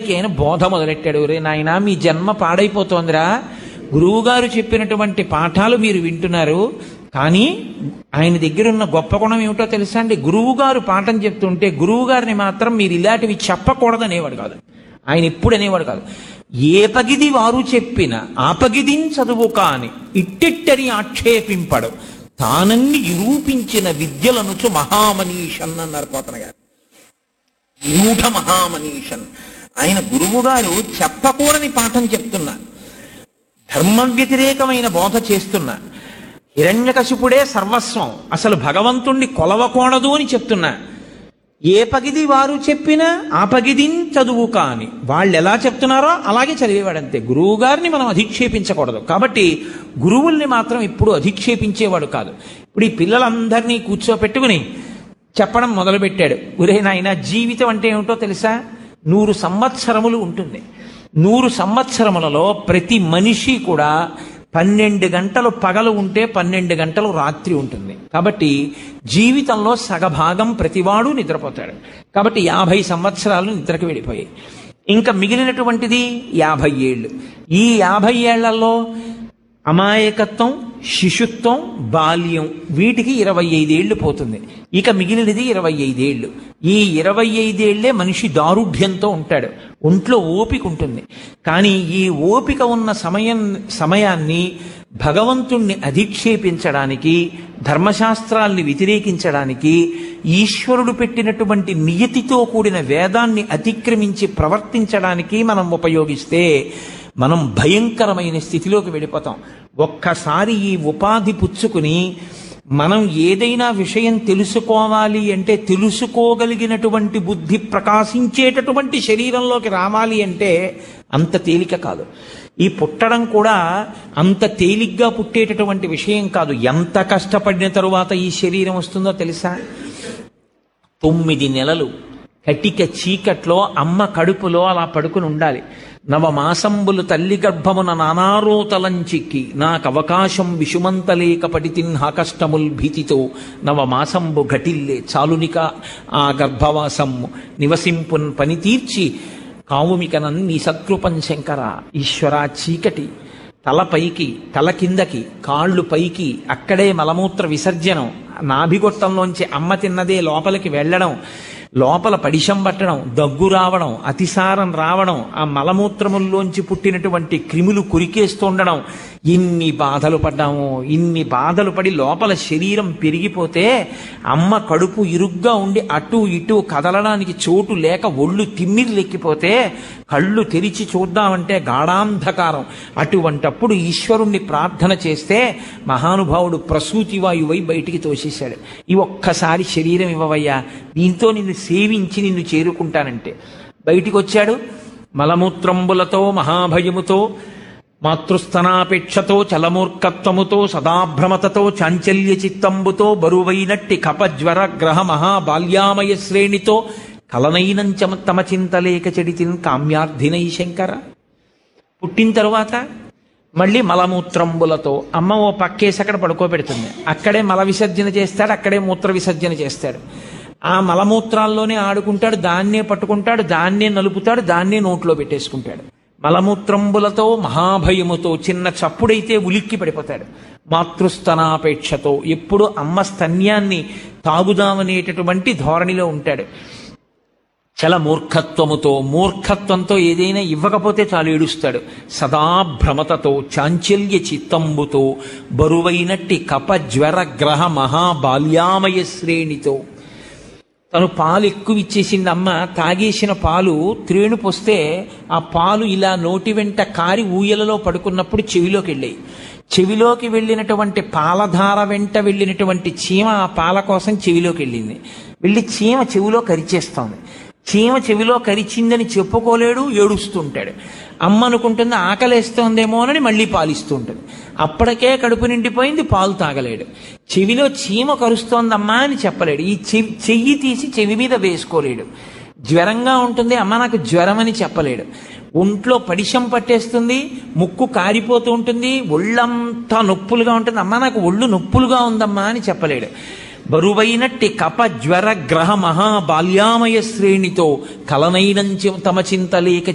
పిల్లలకి ఆయన బోధ మొదలెట్టాడు రే నాయన మీ జన్మ పాడైపోతోందిరా గురువుగారు చెప్పినటువంటి పాఠాలు మీరు వింటున్నారు కానీ ఆయన దగ్గర ఉన్న గొప్ప గుణం ఏమిటో తెలుసా అండి గురువు గారు పాఠం చెప్తుంటే గురువు గారిని మాత్రం మీరు ఇలాంటివి చెప్పకూడదు అనేవాడు కాదు ఆయన ఎప్పుడు అనేవాడు కాదు ఏ పగిది వారు చెప్పిన ఆ పగిదిన్ చదువు కాని ఇట్టిట్టని ఆక్షేపింపడు తానన్ని నిరూపించిన విద్యలనుచు మహామనీషన్ అన్నారు పోతన గారు మూఢ మహామనీషన్ ఆయన గురువు గారు చెప్పకూడని పాఠం చెప్తున్నా ధర్మ వ్యతిరేకమైన బోధ చేస్తున్నా హిరణ్యకశిపుడే సర్వస్వం అసలు భగవంతుణ్ణి కొలవకూడదు అని చెప్తున్నా ఏ పగిది వారు చెప్పినా ఆ పగిదిన్ చదువు కాని వాళ్ళు ఎలా చెప్తున్నారో అలాగే చదివేవాడంతే గురువు గారిని మనం అధిక్షేపించకూడదు కాబట్టి గురువుల్ని మాత్రం ఇప్పుడు అధిక్షేపించేవాడు కాదు ఇప్పుడు ఈ పిల్లలందరినీ కూర్చోపెట్టుకుని చెప్పడం మొదలుపెట్టాడు ఒరే నాయన జీవితం అంటే ఏమిటో తెలుసా నూరు సంవత్సరములు ఉంటుంది నూరు సంవత్సరములలో ప్రతి మనిషి కూడా పన్నెండు గంటలు పగలు ఉంటే పన్నెండు గంటలు రాత్రి ఉంటుంది కాబట్టి జీవితంలో సగభాగం ప్రతివాడు నిద్రపోతాడు కాబట్టి యాభై సంవత్సరాలు నిద్రకు వెళ్ళిపోయాయి ఇంకా మిగిలినటువంటిది యాభై ఏళ్ళు ఈ యాభై ఏళ్లలో అమాయకత్వం శిశుత్వం బాల్యం వీటికి ఇరవై ఐదేళ్లు పోతుంది ఇక మిగిలినది ఇరవై ఐదేళ్లు ఈ ఇరవై ఐదేళ్లే మనిషి దారుఢ్యంతో ఉంటాడు ఒంట్లో ఓపిక ఉంటుంది కానీ ఈ ఓపిక ఉన్న సమయం సమయాన్ని భగవంతుణ్ణి అధిక్షేపించడానికి ధర్మశాస్త్రాల్ని వ్యతిరేకించడానికి ఈశ్వరుడు పెట్టినటువంటి నియతితో కూడిన వేదాన్ని అతిక్రమించి ప్రవర్తించడానికి మనం ఉపయోగిస్తే మనం భయంకరమైన స్థితిలోకి వెళ్ళిపోతాం ఒక్కసారి ఈ ఉపాధి పుచ్చుకుని మనం ఏదైనా విషయం తెలుసుకోవాలి అంటే తెలుసుకోగలిగినటువంటి బుద్ధి ప్రకాశించేటటువంటి శరీరంలోకి రావాలి అంటే అంత తేలిక కాదు ఈ పుట్టడం కూడా అంత తేలిగ్గా పుట్టేటటువంటి విషయం కాదు ఎంత కష్టపడిన తరువాత ఈ శరీరం వస్తుందో తెలుసా తొమ్మిది నెలలు కటిక చీకట్లో అమ్మ కడుపులో అలా పడుకుని ఉండాలి నవమాసంబులు తల్లి గర్భమున నానారోతలంచిక్కి నాకు అవకాశం విషుమంతలేక పడితిన్హ కష్టముల్ భీతితో నవమాసంబు ఘటిల్లే చాలునిక ఆ గర్భవాసము నివసింపున్ పని తీర్చి కావుమికనన్ నీ సత్కృపం శంకర ఈశ్వర చీకటి తల పైకి తల కిందకి కాళ్ళు పైకి అక్కడే మలమూత్ర విసర్జనం నాభిగొట్టంలోంచి అమ్మ తిన్నదే లోపలికి వెళ్ళడం లోపల పడిశం పట్టడం దగ్గు రావడం అతిసారం రావడం ఆ మలమూత్రముల్లోంచి పుట్టినటువంటి క్రిములు కురికేస్తుండడం ఇన్ని బాధలు పడ్డాము ఇన్ని బాధలు పడి లోపల శరీరం పెరిగిపోతే అమ్మ కడుపు ఇరుగ్గా ఉండి అటు ఇటు కదలడానికి చోటు లేక ఒళ్ళు తిమ్మిర్లెక్కిపోతే కళ్ళు తెరిచి చూద్దామంటే గాఢాంధకారం అటువంటప్పుడు ఈశ్వరుణ్ణి ప్రార్థన చేస్తే మహానుభావుడు ప్రసూతి వాయువై బయటికి తోసేశాడు ఈ ఒక్కసారి శరీరం ఇవ్వవయ్యా దీంతో నిన్ను సేవించి నిన్ను చేరుకుంటానంటే బయటికి వచ్చాడు మలమూత్రంబులతో మహాభయముతో మాతృస్తనాపేక్షతో చలమూర్ఖత్వముతో సదాభ్రమతతో చాంచల్య చిత్తంబుతో బరువైనట్టి కపజ్వర గ్రహ మహాబాల్యామయ శ్రేణితో కలనైనంచ తమ చింతలేక చెడితిన్ కామ్యార్థినై శంకర పుట్టిన తరువాత మళ్ళీ మలమూత్రంబులతో అమ్మ ఓ పక్కేసి అక్కడ పడుకోబెడుతుంది అక్కడే మల విసర్జన చేస్తాడు అక్కడే మూత్ర విసర్జన చేస్తాడు ఆ మలమూత్రాల్లోనే ఆడుకుంటాడు దాన్నే పట్టుకుంటాడు దాన్నే నలుపుతాడు దాన్నే నోట్లో పెట్టేసుకుంటాడు మలమూత్రంబులతో మహాభయముతో చిన్న చప్పుడైతే ఉలిక్కి పడిపోతాడు మాతృస్తనాపేక్షతో ఎప్పుడు అమ్మ స్తన్యాన్ని తాగుదామనేటటువంటి ధోరణిలో ఉంటాడు చల మూర్ఖత్వముతో మూర్ఖత్వంతో ఏదైనా ఇవ్వకపోతే చాలు ఏడుస్తాడు సదా భ్రమతతో చాంచల్య చిత్తంబుతో బరువైనట్టి కప జ్వర గ్రహ మహాబాల్యామయ శ్రేణితో తను పాలు ఎక్కువ ఇచ్చేసింది అమ్మ తాగేసిన పాలు త్రేణు పోస్తే ఆ పాలు ఇలా నోటి వెంట కారి ఊయలలో పడుకున్నప్పుడు చెవిలోకి వెళ్ళాయి చెవిలోకి వెళ్ళినటువంటి పాలధార వెంట వెళ్ళినటువంటి చీమ ఆ పాల కోసం చెవిలోకి వెళ్ళింది వెళ్ళి చీమ చెవిలో కరిచేస్తోంది చీమ చెవిలో కరిచిందని చెప్పుకోలేడు ఏడుస్తుంటాడు అమ్మ అనుకుంటుంది ఆకలేస్తోందేమోనని మళ్ళీ పాలిస్తూ ఉంటుంది అప్పటికే కడుపు నిండిపోయింది పాలు తాగలేడు చెవిలో చీమ కరుస్తోందమ్మా అని చెప్పలేడు ఈ చెవి చెయ్యి తీసి చెవి మీద వేసుకోలేడు జ్వరంగా ఉంటుంది అమ్మ నాకు జ్వరం అని చెప్పలేడు ఒంట్లో పడిశం పట్టేస్తుంది ముక్కు కారిపోతూ ఉంటుంది ఒళ్ళంతా నొప్పులుగా ఉంటుంది అమ్మ నాకు ఒళ్ళు నొప్పులుగా ఉందమ్మా అని చెప్పలేడు బరువైనట్టి కప జ్వర గ్రహ మహాబాల్యామయ శ్రేణితో కలనైనంచి తమ చింతలేక